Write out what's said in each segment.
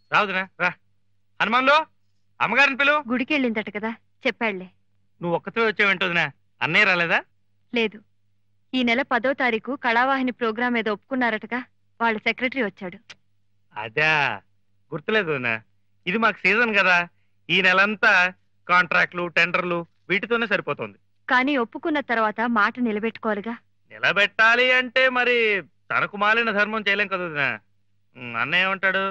రావుదునా రా హనుమాన్లో అమ్మగారిని పిలు గుడికి వెళ్ళిందట కదా చెప్పాళ్లే నువ్వు ఒక్కతో వచ్చావేంటోదినా అన్నయ్య రాలేదా లేదు ఈ నెల పదో తారీఖు కళావాహిని ప్రోగ్రాం ఏదో ఒప్పుకున్నారటగా వాళ్ళ సెక్రటరీ వచ్చాడు అదా గుర్తులేదు వదినా ఇది మాకు సీజన్ కదా ఈ నెలంతా కాంట్రాక్ట్లు టెండర్లు వీటితోనే సరిపోతుంది కానీ ఒప్పుకున్న తర్వాత మాట నిలబెట్టుకోవాలిగా నిలబెట్టాలి అంటే మరి తనకు మాలిన ధర్మం చేయలేం కదా వదినా ఉమ్, అన్నయ్య ఏమంటాడు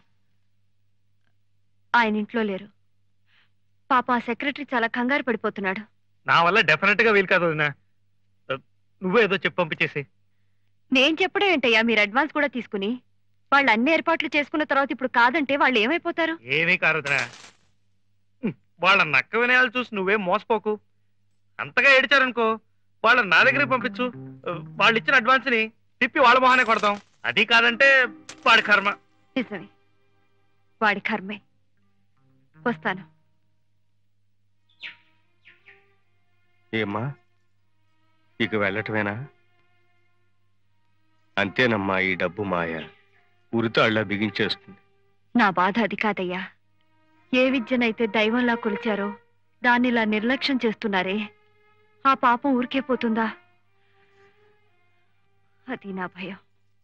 ఆయన ఇంట్లో లేరు పాప ఆ సెక్రటరీ చాలా కంగారు పడిపోతున్నాడు నా వల్ల డెఫినెట్ గా వీలు కాదు వదినా నువ్వే ఏదో చెప్పి పంపించేసి నేను చెప్పడం ఏంటయ్యా మీరు అడ్వాన్స్ కూడా తీసుకుని వాళ్ళు అన్ని ఏర్పాట్లు చేసుకున్న తర్వాత ఇప్పుడు కాదంటే వాళ్ళు ఏమైపోతారు ఏమీ కారు వదినా ఉమ్, వాళ్ళ నక్క వినయాలు చూసి నువ్వేం మోసపోకు అంతగా ఏడిచారనుకో వాళ్ళని నా దగ్గరికి పంపించు వాళ్ళు ఇచ్చిన అడ్వాన్స్ ని తిప్పి వాళ్ళ మొహానే కొడతాం అది కాదంటే వాడి కర్మ నిజమే వాడి కర్మే వస్తాను ఏమ్మా ఇక వెళ్ళటమేనా అంతేనమ్మా ఈ డబ్బు మాయ ఉరితాళ్ళ బిగించేస్తుంది నా బాధ అది కాదయ్యా ఏ విద్యనైతే దైవంలా కొలిచారో దాన్నిలా నిర్లక్ష్యం చేస్తున్నారే ఆ పాపం ఊరికే పోతుందా అది నా భయం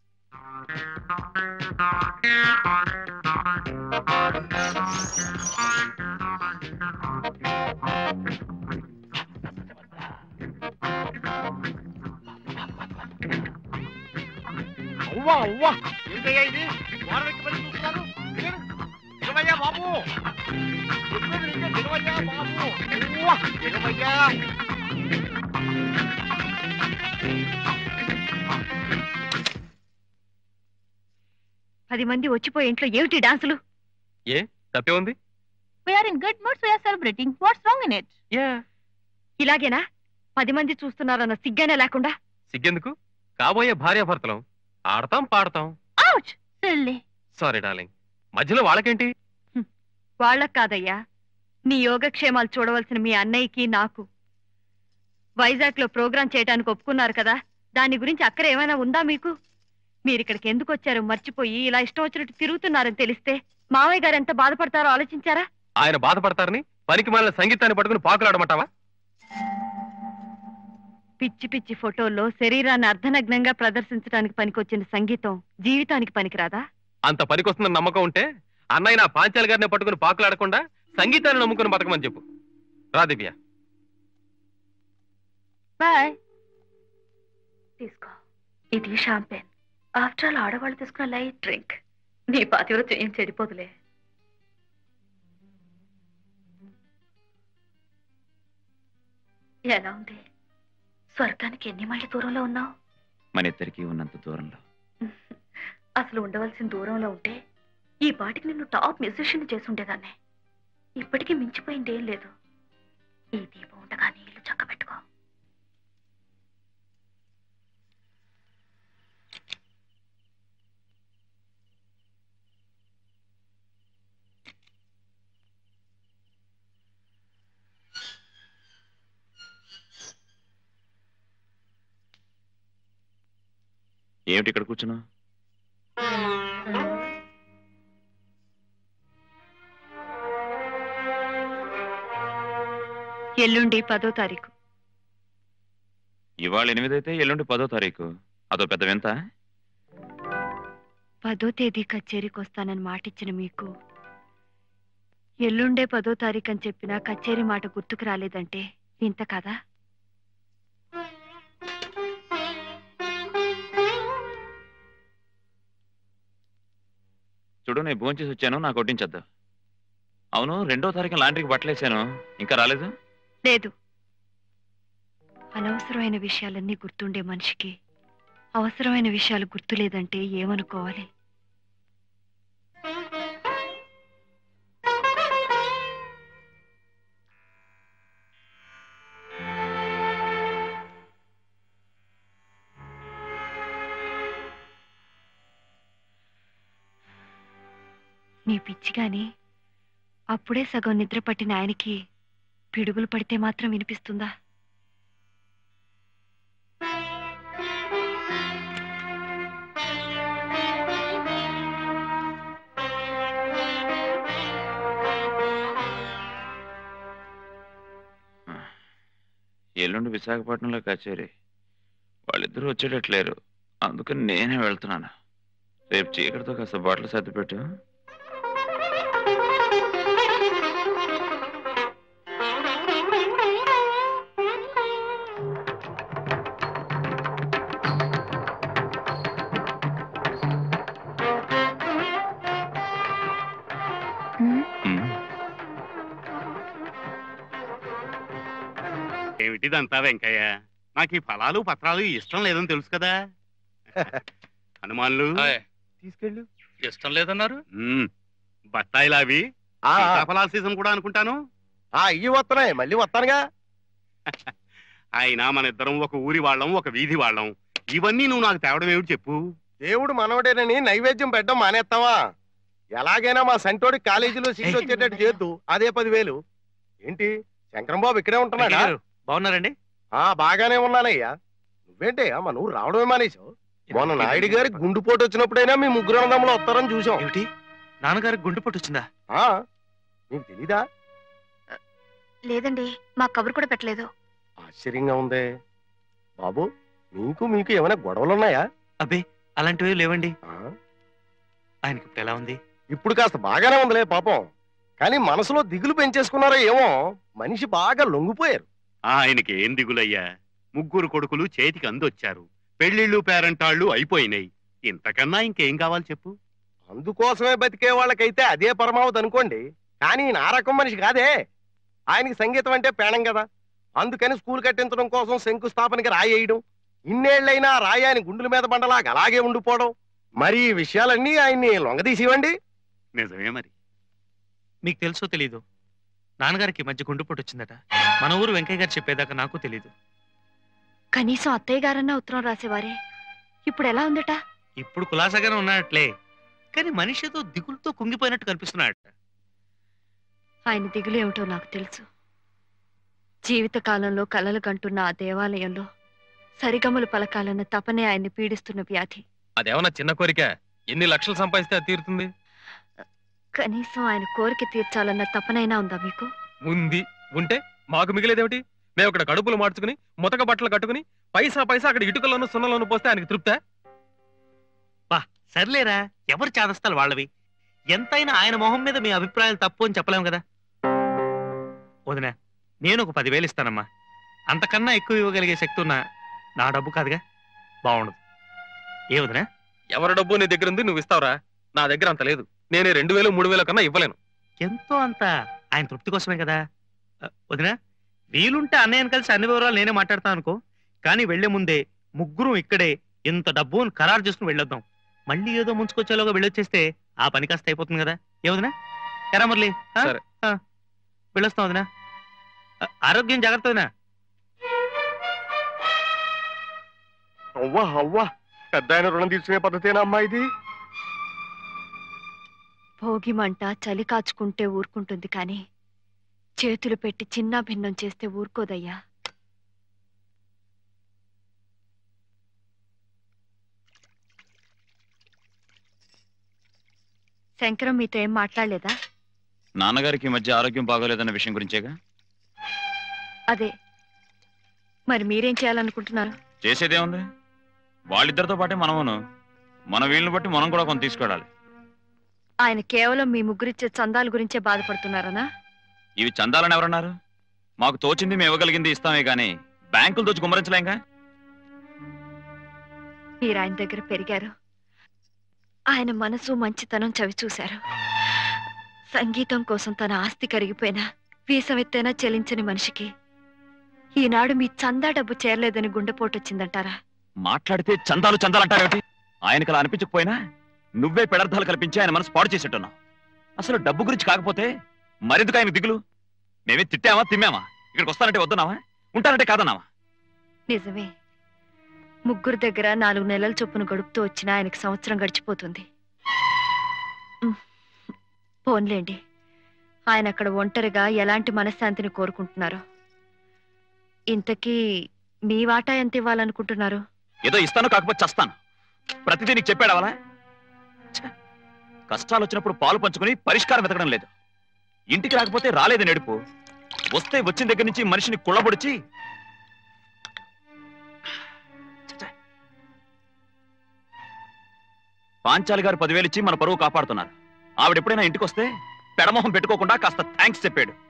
అవ్వా అవ్వా ఏంటయ్యా ఇది వారం ఎక్కి పని చూస్తున్నారు దిగరు. దిగవయ్యా బాబు చెప్పేది నిజం, దిగవయ్యా బాబు అవ్వా, దిగవయ్యా పది మంది వచ్చిపోయి ఇంట్లో ఏమిటి డాన్సులు ఏ తప్పే ఉంది we're in good mood we're celebrating what's wrong in it ఇలాగేనా పది మంది చూస్తున్నారన్న సిగ్గనే లేకుండా సిగ్గెందుకు కాబోయే భార్యాభర్తలం ఆడతాం పాడతాం అవుట్ సిల్లీ సారీ డార్లింగ్ మధ్యలో వాళ్ళకేంటి వాళ్ళకు కాదయ్యా నీ యోగక్షేమాలు చూడవలసిన మీ అన్నయ్యకి నాకు వైజాగ్ లో ప్రోగ్రాం చేయడానికి ఒప్పుకున్నారు కదా దాని గురించి అక్కర ఏమైనా ఉందా మీకు మీరు ఇక్కడికి ఎందుకు వచ్చారో మర్చిపోయి ఇలా ఇష్టం వచ్చినట్టు తిరుగుతున్నారని తెలిస్తే మావయ్య గారు ఎంత బాధపడతారో ఆలోచించారా ఆయన బాధపడతారని పనికి మాలిన సంగీతాన్ని పట్టుకుని పాకులాడమంటావా పిచ్చి పిచ్చి ఫోటోల్లో శరీరాన్ని అర్ధనగ్నంగా ప్రదర్శించడానికి పనికొచ్చిన సంగీతం జీవితానికి పనికిరాదా అంత పనికొస్తుందని నమ్మకం ఉంటే అన్నయ్య నా పాంచాల గారిని పట్టుకుని పాకులాడకుండా సంగీతాన్ని నమ్ముకుని బతకమని చెప్పు రా దివ్య బాయ్ తీసుకో ఇది షాంపెన్ ఆఫ్టర్ ఆల్ ఆడవాళ్ళు తీసుకున్న లైట్ డ్రింక్ నీ పాతివ్రత్యం ఏం చెడిపోదులే ఎలా ఉంది స్వర్గానికి ఎన్ని మైళ్ళ దూరంలో ఉన్నావు మన ఇద్దరికి ఉన్నంత దూరంలో అసలు ఉండవలసిన దూరంలో ఉంటే ఈ పాటికి నిన్ను టాప్ మ్యూజిషియన్ చేసి ఉండేదాన్ని ఇప్పటికీ మించిపోయింది ఏం లేదు ఈ దీపం ఉండగానే ఇల్లు చక్కబెట్టుకో ఏమిటి ఇక్కడ కూర్చున్నా ఎల్లుండి పదో తారీఖు ఇవాళ ఎనిమిదైతే ఎల్లుండి పదో తారీఖు అదో పెద్ద వింత పదో తేదీ కచేరీకి వస్తానని మాటిచ్చిన మీకు ఎల్లుండే పదో తారీఖు అని చెప్పినా కచేరీ మాట గుర్తుకు రాలేదంటే ఇంత కదా చూడు నేను భోంచేసి వచ్చాను నాకు వడ్డించద్దు అవును రెండో తారీఖు లాండ్రీకి బట్టలేసాను ఇంకా రాలేదు లేదు అనవసరమైన విషయాలన్నీ గుర్తుండే మనిషికి అవసరమైన విషయాలు గుర్తులేదంటే ఏమనుకోవాలి నీ పిచ్చి గాని అప్పుడే సగం నిద్ర పట్టిన ఆయనకి పిడుగులు పడితే మాత్రం వినిపిస్తుందా ఎల్లుండి విశాఖపట్నంలో కచేరీ వాళ్ళిద్దరూ వచ్చేటట్లేరు అందుకని నేనే వెళ్తున్నాను రేపు చీకటితో కాస్త బట్టలు సర్దిపెట్టు ఉమ్. ఏమిటిదంతా వెంకయ్య నాకు ఈ ఫలాలు పత్రాలు ఇష్టం లేదని తెలుసు కదా హనుమాన్లు తీసుకెళ్ళు ఇష్టం లేదన్నారు మ్మ్. బత్తాయిలు అవి ఆ, సీతాఫలాల సీజన్ కూడా అనుకుంటాను ఆ, ఇయ్యి వస్తున్నాయి మళ్ళీ వస్తానుగా అయినా మన ఇద్దరం ఒక ఊరి వాళ్ళం ఒక వీధి వాళ్ళం ఇవన్నీ నువ్వు నాకు తేవడం ఏమిటి చెప్పు దేవుడు మనవడేనని నైవేద్యం పెట్టడం మానేస్తావా ఎలాగైనా మా సంటోడి కాలేజీలో సీట్ వచ్చేటట్టు చేద్దు అదే పదివేలు ఏంటి శంకరం బాబు ఇక్కడే ఉంటున్నాడా బాగున్నారండి ఆ బాగానే ఉన్నానయ్యా నువ్వేంటి మన ఊరు రావడమే మానేశావు మొన్న నాయుడు గారి గుండుపోటు వచ్చినప్పుడైనా మీ ముగ్గురు అన్నదమ్ములు వస్తారని చూసాం ఏమిటి నాన్నగారికి గుండెపోటు వచ్చిందా ఆ నీకు తెలీదా లేదండి మా కబురు కూడా పెట్టలేదు ఆశ్చర్యంగా ఉంది బాబు మీకు మీకు ఏమైనా గొడవలున్నాయా అబ్బే అలాంటివి లేవండి ఆ, ఆయనకి ఇప్పుడు ఎలా ఉంది ఇప్పుడు కాస్త బాగానే ఉందిలే పాపం కానీ మనసులో దిగులు పెంచేసుకున్నారో ఏమో మనిషి బాగా లొంగిపోయారు ఆయనకి ఏం దిగులయ్యా ముగ్గురు కొడుకులు చేతికి అందొచ్చారు పెళ్లిళ్ళు పేరంటాళ్ళు అయిపోయినాయి ఇంతకన్నా ఇంకేం కావాలి చెప్పు అందుకోసమే బతికే వాళ్ళకైతే అదే పరమావధి అనుకోండి కానీ ఈయన ఆ రకం మనిషి కాదే ఆయనకి సంగీతం అంటే పేణం కదా అందుకని స్కూల్ కట్టించడం కోసం శంకుస్థాపనకి రాయేయడం ఇన్నేళ్లైనా ఆ రాయి ఆయన గుండెల మీద బండలాగా అలాగే ఉండిపోవడం మరి ఈ విషయాలన్నీ ఆయన్ని లొంగదీసివ్వండి నిజమే మరి మీకు తెలుసో తెలీదు నాన్నగారికి ఈ మధ్య గుండెపోటు వచ్చిందట మన ఊరు వెంకయ్య గారు చెప్పేదాకా నాకు తెలీదు కనీసం అత్తయ్య గారన్నా ఉత్తరం రాసేవారే ఇప్పుడు ఎలా ఉందట ఇప్పుడు కులాసాగానే ఉన్నాడట్లే కానీ మనిషి ఏదో దిగులుతో కుంగిపోయినట్టు కనిపిస్తున్నాడు ఆయన దిగులు ఏమిటో నాకు తెలుసు జీవితకాలంలో కలలు కంటున్న ఆ దేవాలయంలో సరిగమలు పలకాలన్న తపనే ఆయన్ని పీడిస్తున్న వ్యాధి అదేమన్నా చిన్న కోరిక ఎన్ని లక్షలు సంపాదిస్తే అది తీరుతుంది కనీసం ఆయన కోరిక తీర్చాలన్న తపనైనా ఉందా మీకు ఉంది ఉంటే మాకు మిగిలేదేమిటి మేము అక్కడ కడుపులు మార్చుకుని ముతక బట్టలు కట్టుకుని పైసా పైసా అక్కడ ఇటుకల్లోనూ సున్నలోనూ పోస్తే ఆయనకి తృప్తా సర్లేరా ఎవరు చాదస్తాలు వాళ్ళవి ఎంతైనా ఆయన మొహం మీద మీ అభిప్రాయాలు తప్పు అని చెప్పలేము కదా వదినా నేను ఒక పదివేలు ఇస్తానమ్మా అంతకన్నా ఎక్కువ ఇవ్వగలిగే శక్తి ఉన్న నా డబ్బు కాదుగా బాగుండదు ఏ వదినా ఎవరి డబ్బు నీ దగ్గర ఉంది నువ్వు ఇస్తావురా నా దగ్గర అంత లేదు నేనే రెండు వేలు మూడు వేల కన్నా ఇవ్వలేను ఎంతో అంత ఆయన తృప్తి కోసమే కదా అ, వదినా వీలుంటే అన్నయ్యని కలిసి అన్ని వివరాలు నేనే మాట్లాడతాను అనుకో కానీ వెళ్లే ముందే ముగ్గురు ఇక్కడే ఇంత డబ్బు అని ఖరారు చేసుకుని వెళ్ళొద్దాం మళ్ళీ ఏదో ముంచుకొచ్చేలోగా వెళ్ళొచ్చేస్తే ఆ పని కాస్త అయిపోతుంది కదా ఏ వదినా ఎరా మురళి ఆ? సరే. ఆ. వెళ్ళొస్తాం వదినా ఆ, ఆరోగ్యం జాగ్రత్త వదినా అవ్వా అవ్వా పెద్ద ఆయన రుణం తీసుకునే పద్ధతేనా అమ్మా ఇది భోగి మంట చలి కాచుకుంటే ఊరుకుంటుంది కానీ చేతులు పెట్టి చిన్న భిన్నం చేస్తే ఊరుకోదయ్యా శంకరం మీతో ఏం మాట్లాడలేదా నాన్నగారికి ఈ మధ్య ఆరోగ్యం బాగోలేదన్న విషయం గురించేగా అదే మరి మీరేం చేయాలనుకుంటున్నారు చేసేదేముంది వాళ్ళిద్దరితో పాటే మనమును మన వీళ్ళని బట్టి మనం కూడా కొంత తీసుకెళ్ళాలి ఆయన కేవలం మీ ముగ్గురిచ్చే చందాల గురించే బాధపడుతున్నారనా ఇవి చందాలని ఎవరన్నారు మాకు తోచింది మేము ఇవ్వగలిగింది ఇస్తామే గానీ బ్యాంకులు దోచి గుమ్మరించలేంగా మీరు ఆయన దగ్గర పెరిగారు ఆయన మనసు మంచితనం చవి చూశారు సంగీతం కోసం తన ఆస్తి కరిగిపోయినా వీసమెత్తైనా చెలించని మనిషికి ఈనాడు మీ చందా డబ్బు చేరలేదని గుండెపోటు వచ్చిందంటారా మాట్లాడితే చందాలు చందాలు అంటారేమిటి ఆయనకు అలా అనిపించకపోయినా నువ్వే పెడర్థాలు కల్పించి ఆయన మనసు పాడు చేసేట్టున్నావు అసలు డబ్బు గురించి కాకపోతే మరెందుకు ఆయన దిగులు మేమే తిట్టామా తిమ్మామా ఇక్కడికి వస్తానంటే వద్దున్నావా ఉంటానంటే కాదన్నావా నిజమే ముగ్గురు దగ్గర నాలుగు నెలల చొప్పున గడుపుతూ వచ్చిన ఆయనకి సంవత్సరం గడిచిపోతుంది ఉమ్, పోన్లేండి ఆయన అక్కడ ఒంటరిగా ఎలాంటి మనశ్శాంతిని కోరుకుంటున్నారో ఇంతకీ మీ వాటా ఎంత ఇవ్వాలనుకుంటున్నారు ఏదో ఇస్తాను కాకపోతే చస్తాను ప్రతిదీ నీకు చెప్పాడు అవలా ఛ! కష్టాలు వచ్చినప్పుడు పాలు పంచుకుని పరిష్కారం వెతకడం లేదు ఇంటికి రాకపోతే రాలేదని నడుపు వస్తే వచ్చిన దగ్గర నుంచి మనిషిని కుళ్ళబొడిచి పాంచాలి గారు పదివేలు ఇచ్చి మన పరువు కాపాడుతున్నారు ఆవిడ ఎప్పుడైనా ఇంటికి వస్తే పెడమొహం పెట్టుకోకుండా కాస్త థ్యాంక్స్ చెప్పాడు